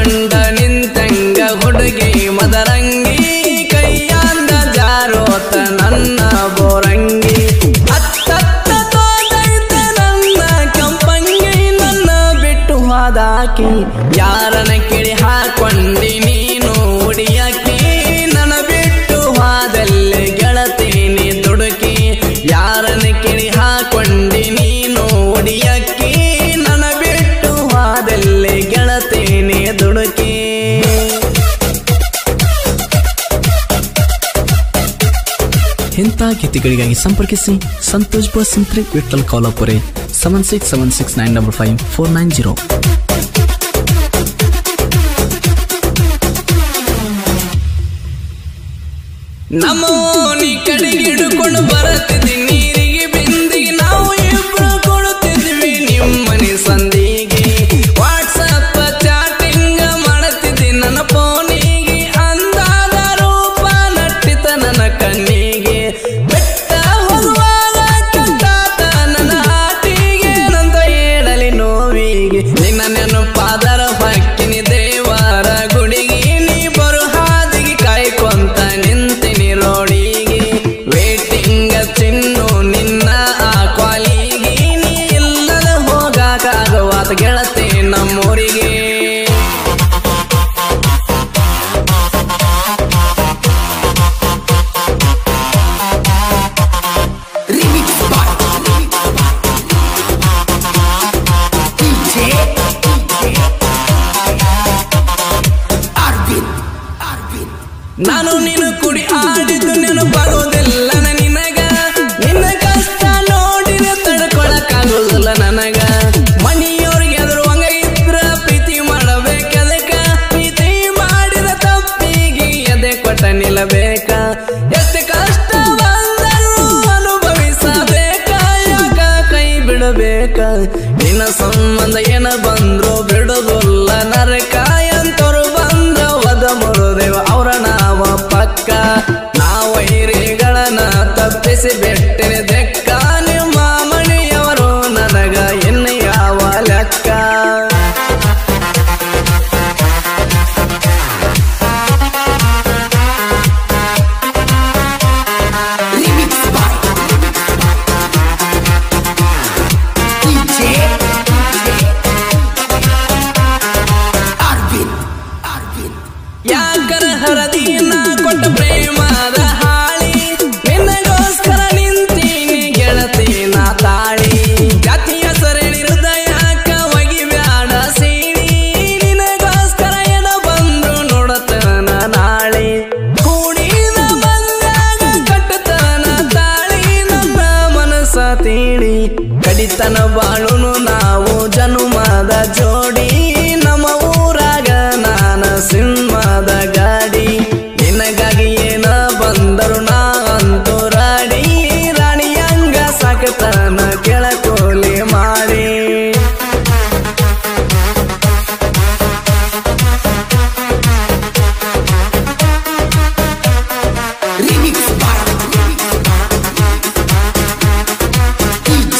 ಹಾಕೊಂಡ ನಿಂತಂಗ ಹುಡುಗಿ ಮದರಂಗಿ ಕೈಯಾಂದ ಜಾರೋತ ನನ್ನ ಬೋರಂಗಿ ಅತ್ತತ್ತ ತೋದೈತ ನನ್ನ ಕಂಪಂಗಿ ನನ್ನ ಬಿಟ್ಟು ಹೋದಾಕಿ ಯಾರನ ಕಿಳಿ ಹಾಕೊಂಡಿ ನೀನು ಉಡಿಯಾಕಿ ನನ್ನ ಬಿಟ್ಟು ಹೋದಲ್ಲಿ ಗೆಳತೀನಿ ದುಡುಕಿ ಯಾರನ ಕಿಳಿ ಹಾಕೊಂಡಿ ನೀನು ಉಡಿಯಾಕಿ ನನ್ನ ಬಿಟ್ಟು ಹೋದಲ್ಲಿ ಗೆಳತೀನಿ ದುಡುಕಿ ಇಂಥ ಗೀತೆಗಳಿಗಾಗಿ ಸಂಪರ್ಕಿಸಿ Santosh Basantri Vittal Kaulapure seven six seven six nine double five four nine zero ನಮ್ಮ ಓಣಿ ಕಡೆಗೆ ಹಿಡ್ಕೊಂಡು ಬರುತ್ತಿದ್ವಿ ನೀರಿಗೆ ಬಿಂದಿಗೆ ನಾವು ಇಬ್ರು ಕೊಡುತ್ತಿದ್ವಿ ನಿಮ್ಮನೆ ಸಂದಿಗೆ ವಾಟ್ಸಪ್ ಚಾಟಿಂಗ್ ಮಾಡುತ್ತಿದ್ದಿ ನನ್ನ ಫೋನಿಗೆ ಅಂದಾದ ರೂಪ ನಟ್ಟಿತ ನನ್ನ ಕಣ್ಣಿಗೆ ಬೆಟ್ಟ ಹೋಗುವಾಗ ಕಂಟಾತ ನನ್ನ ಹಾಟಿಗೆ ನಂತ ಹೇಳಲಿ ನೋವಿಗೆ ನಿನ್ನ ನೆನಪಾದರ ಹೊಕ್ಕಿನಿ ದೇವರ ಗುಡಿಗೆ ನೀ ಬರು ಹಾದಿಗೆ ಕಾಯ್ಕೊಂತ ನಿಂತಿನಿ ರೋಡಿಗೆ ವೇಟಿಂಗ್ ಚಿನ್ನು ನಿನ್ನ ಆ ಕ್ವಾಲಿಗೆ ನೀ ಇಲ್ಲದ ಹೋಗಾಕಾಗವಾತ ಗೆಳತಿ ನಮ್ಮೂರಿಗೆ Remix by DJ Arvin Arvin ನಾನು ನಿನ್ನ ಕುಡಿ ಆಡಿದ್ದು ನೆನಪಾಗೋದಿಲ್ಲ ನಿನಗ ನಿನ್ನ ಕಷ್ಟ ನೋಡಿದ ತಡ್ಕೊಳಕ್ಕಾಗೋದಿಲ್ಲ ನನಗ ಮನೆಯವ್ರಿಗೆ ಎದುರುವಂಗ ಇದ್ರ ಪ್ರೀತಿ ಮಾಡಬೇಕದಕ್ಕ ಪ್ರೀತಿ ಮಾಡಿದ ತಪ್ಪಿಗೆ ಎದೆ ಕೊಟ್ಟ ನಿಲ್ಲಬೇಕ ಎಷ್ಟು ಕಷ್ಟ ಬಂದರೂ ಅನುಭವಿಸಬೇಕ ಯಾಕ ಕೈ ಬಿಡಬೇಕ ನಿನ್ನ ಸಂಬಂಧ ಏನ ಬಂದ್ರು ಬಿಡುದಿಲ್ಲ ನರಕ ಎಂತರು ಬಂದ್ರ ವದ ಮರುದೇವ ಅವರ ನಾವ ಪಕ್ಕ ನಾವು ಹಿರಿಗಳನ್ನ ತಪ್ಪಿಸಿ ಬೆಟ್ಟಿನ ದೆಕ್ಕ ನಿಮ್ಮ ಮನೆಯವರು ನನಗ ಇನ್ನು ಯಾವ ಲೆಕ್ಕ Remix by DJ Arvin Arvin ಯಾಕರ ಹರದಿನ ಕೊಟ್ಟ ಪ್ರೇಮದ ಹಾಳಿ ನಿನ್ನಗೋಸ್ಕರ ನಿಂತೀನಿ ಗೆಳತಿ ನಾ ತಾಳಿ ಜಾತಿಯ ಸರಣಿ ಹೃದಯಕ್ಕ ಒಗಿಬ್ಯಾಡ ಸೀಳಿ ನಿನಗೋಸ್ಕರ ಏನ ಬಂದ್ರು ನೋಡತನ ನಾಳೆ ಕೂಡಿದ ಬಂದಾಗ ಕಟ್ಟತನ ತಾಳಿ ನನ್ನ ಮನಸ್ಸ ತೀಳಿ ಕಡಿತನ ಬಾಳುನು ನಾವು ಜನುಮದ ಜೋಡಿ ನಮ್ಮ ಊರಾಗ ನಾನ ಸಿಂಹದ ಗಾಡಿ ನಿನಗಾಗಿ ಏನ ಬಂದರು ನಾ ಅಂತೂ ರಾಡಿ ರಾಣಿಯಂಗ ಸಾಕತನ ಕೆಳಕೋಲಿ ಮಾಡಿ Remix by DJ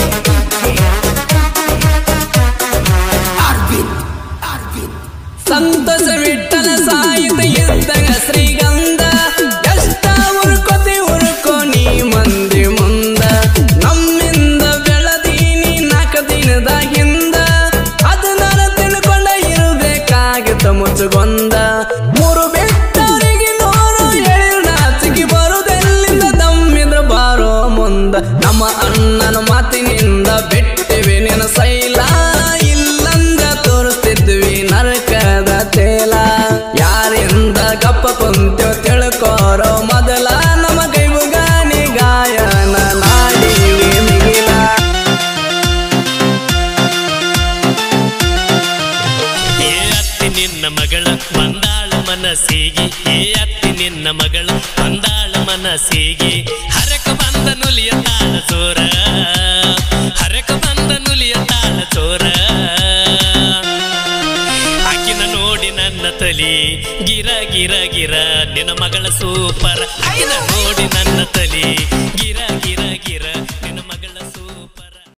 Arvin Arvin ಸಂತೋಷ ವಿಠಲ ಸಾಹಿತ್ಯ ಇದ್ದಾಗ ಶ್ರೀಗಂಧ ಎಷ್ಟ ಉರ್ಕೋತಿ ಉರ್ಕೋ ನೀ ಮಂದಿ ಮುಂದ ನಮ್ಮಿಂದ ಬೆಳದೀನಿ ನಾಲ್ಕು ದಿನದ ಹಿಂದ ಅದನ್ನ ತಿಳ್ಕೊಂಡ ಇರಬೇಕಾಗಿತ್ತ ಮುಚ್ಚುಗೊಂದ ಮೂರು ಬೆಟ್ಟವರಿಗೆ ನೂರು ಎಳಿರು ನಾಚಿಗೆ ಬರುದೆಲ್ಲಿಂದ ತಮ್ಮಿದ್ರ ಬಾರೋ ಮುಂದ ನಮ್ಮ ಅಣ್ಣನ ಮಾತಿನಿಂದ ಬಿಟ್ಟಿವಿ ನಿನ್ನ ಸೈಲ ಇಲ್ಲಂದ ತೋರಿಸ್ತಿದ್ವಿ ನರಕದ ತೇಲ ಯಾರಿಂದ ಗಪ್ಪ ಕುಂತ್ಯೋ ತಿಳ್ಕೋರೋ ಮೊದಲ ನಮ್ಮ ಕೈಬುಗಾನಿ ಗಾಯನ ನಾಡಿವಿ ಮಿಗಿಲ ಏ ಅತ್ತಿ ನಿನ್ನ ಮಗಳ ಬಂದಾಳ ಮನಸ್ಸಿಗೆ ಏ ಅತ್ತಿ ನಿನ್ನ ಮಗಳು ಬಂದಾಳ ಮನಸ್ಸಿಗೆ ಹರಕ ಬಂದ ನುಲಿಯ ತಾಳ ಚೋರ ಹರಕ ಬಂದ ನುಲಿಯ ತಾಳ ಚೋರ ಆಕಿನ ನೋಡಿ ನನ್ನ ತಲಿ ಗಿರ ಗಿರ ಗಿರ ನಿನ್ನ ಮಗಳ ಸೂಪರ್ ಆಕಿನ ನೋಡಿ ನನ್ನ ತಲಿ ಗಿರ ಗಿರ